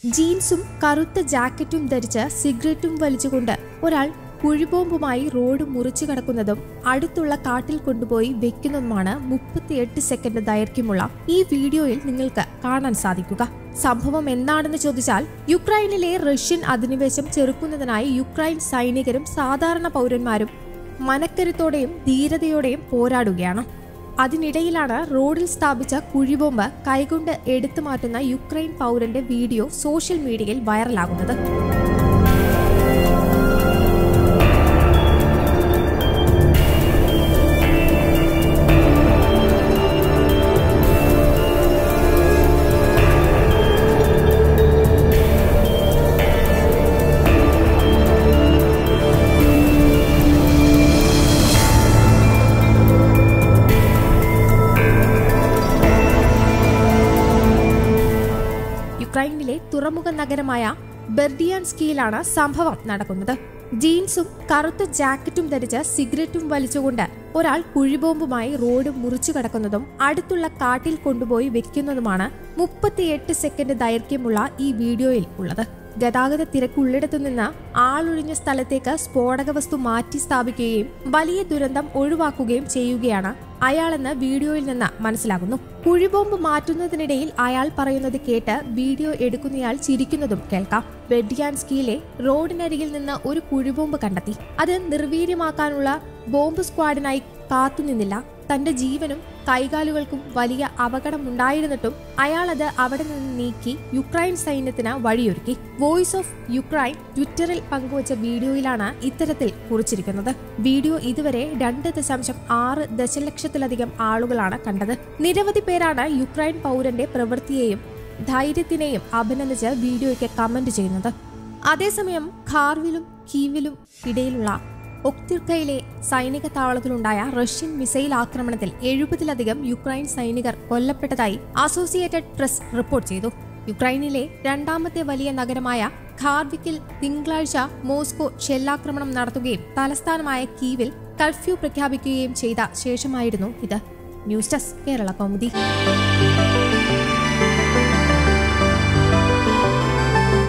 ജീൻസും കറുത്ത ജാക്കറ്റും ധരിച്ച് സിഗരറ്റും വലിച്ചുകൊണ്ട് ഒരാൾ കുഴിബോംബുമായി റോഡ് മുറിച്ചു കടക്കുന്നതും അടുത്തുള്ള കാട്ടിൽ കൊണ്ടുപോയി വെക്കുന്നതുമാണ് മുപ്പത്തിയെട്ട് സെക്കൻഡ് ദൈർഘ്യമുള്ള ഈ വീഡിയോയിൽ നിങ്ങൾക്ക് കാണാൻ സാധിക്കുക സംഭവം എന്താണെന്ന് ചോദിച്ചാൽ യുക്രൈനിലെ റഷ്യൻ അധിനിവേശം ചെറുക്കുന്നതിനായി യുക്രൈൻ സൈനികരും സാധാരണ പൗരന്മാരും മനക്കരുത്തോടെയും ധീരതയോടെയും പോരാടുകയാണ് അതിനിടയിലാണ് റോഡിൽ സ്ഥാപിച്ച കുഴിബോംബ് കൈകൊണ്ട് എടുത്തു മാറ്റുന്ന യുക്രൈൻ പൗരന്റെ വീഡിയോ സോഷ്യൽ മീഡിയയിൽ വൈറലാകുന്നത് യുക്രൈനിലെ തുറമുഖ നഗരമായ ബെർഡിയാൻസ്കിയിലാണ് സംഭവം നടക്കുന്നത് ജീൻസും കറുത്ത ജാക്കറ്റും ധരിച്ച് സിഗരറ്റും വലിച്ചുകൊണ്ട് ഒരാൾ കുഴിബോംബുമായി റോഡ് മുറിച്ചു കടക്കുന്നതും അടുത്തുള്ള കാട്ടിൽ കൊണ്ടുപോയി വെക്കുന്നതുമാണ് മുപ്പത്തിയെട്ട് സെക്കൻഡ് ദൈർഘ്യമുള്ള ഈ വീഡിയോയിൽ ഉള്ളത് ഗതാഗത തിരക്കുള്ളിടത്തു നിന്ന് ആളൊഴിഞ്ഞ സ്ഥലത്തേക്ക് സ്ഫോടക വസ്തു മാറ്റി സ്ഥാപിക്കുകയും വലിയ ദുരന്തം ഒഴിവാക്കുകയും ചെയ്യുകയാണ് അയാളെന്ന് വീഡിയോയിൽ നിന്ന് മനസ്സിലാകുന്നു കുഴിബോംബ് മാറ്റുന്നതിനിടയിൽ അയാൾ പറയുന്നത് കേട്ട് വീഡിയോ എടുക്കുന്നയാൾ ചിരിക്കുന്നതും കേൾക്കാം ബെഡിയാൻസ്കിയിലെ റോഡിനരികിൽ നിന്ന് ഒരു കുഴിബോംബ് കണ്ടെത്തി അത് നിർവീര്യമാക്കാനുള്ള ബോംബ് സ്ക്വാഡിനായി കാത്തുനിന്നില്ല തന്റെ ജീവനും കൈകാലുകൾക്കും വലിയ അപകടമുണ്ടായിരുന്നിട്ടും അയാൾ അത് അവിടെ നിന്ന് നീക്കി യുക്രൈൻ സൈന്യത്തിന് വഴിയൊരുക്കി വോയിസ് ഓഫ് യുക്രൈൻ ട്വിറ്ററിൽ പങ്കുവച്ച വീഡിയോയിലാണ് ഇത്തരത്തിൽ കുറിച്ചിരിക്കുന്നത് വീഡിയോ ഇതുവരെ രണ്ട് ദശാംശം ആറ് ദശലക്ഷത്തിലധികം ആളുകളാണ് കണ്ടത് നിരവധി പേരാണ് യുക്രൈൻ പൗരന്റെ പ്രവൃത്തിയെയും ധൈര്യത്തിനെയും അഭിനന്ദിച്ച് വീഡിയോയ്ക്ക് കമന്റ് ചെയ്യുന്നത് അതേസമയം ഖാർവിലും കീവിലും ഇടയിലുള്ള ഒക്തിർക്കയിലെ സൈനിക താവളത്തിലുണ്ടായ റഷ്യൻ മിസൈൽ ആക്രമണത്തിൽ എഴുപതിലധികം യുക്രൈൻ സൈനികർ കൊല്ലപ്പെട്ടതായി അസോസിയേറ്റഡ് പ്രസ് റിപ്പോർട്ട് ചെയ്തു യുക്രൈനിലെ രണ്ടാമത്തെ വലിയ നഗരമായ ഖാർവിക്കിൽ തിങ്കളാഴ്ച മോസ്കോ ഷെല്ലാക്രമണം നടത്തുകയും തലസ്ഥാനമായ കീവിൽ കർഫ്യൂ പ്രഖ്യാപിക്കുകയും ചെയ്ത ശേഷമായിരുന്നു ഇത് ന്യൂസ് ഡെസ്ക് കേരള കൗമുദി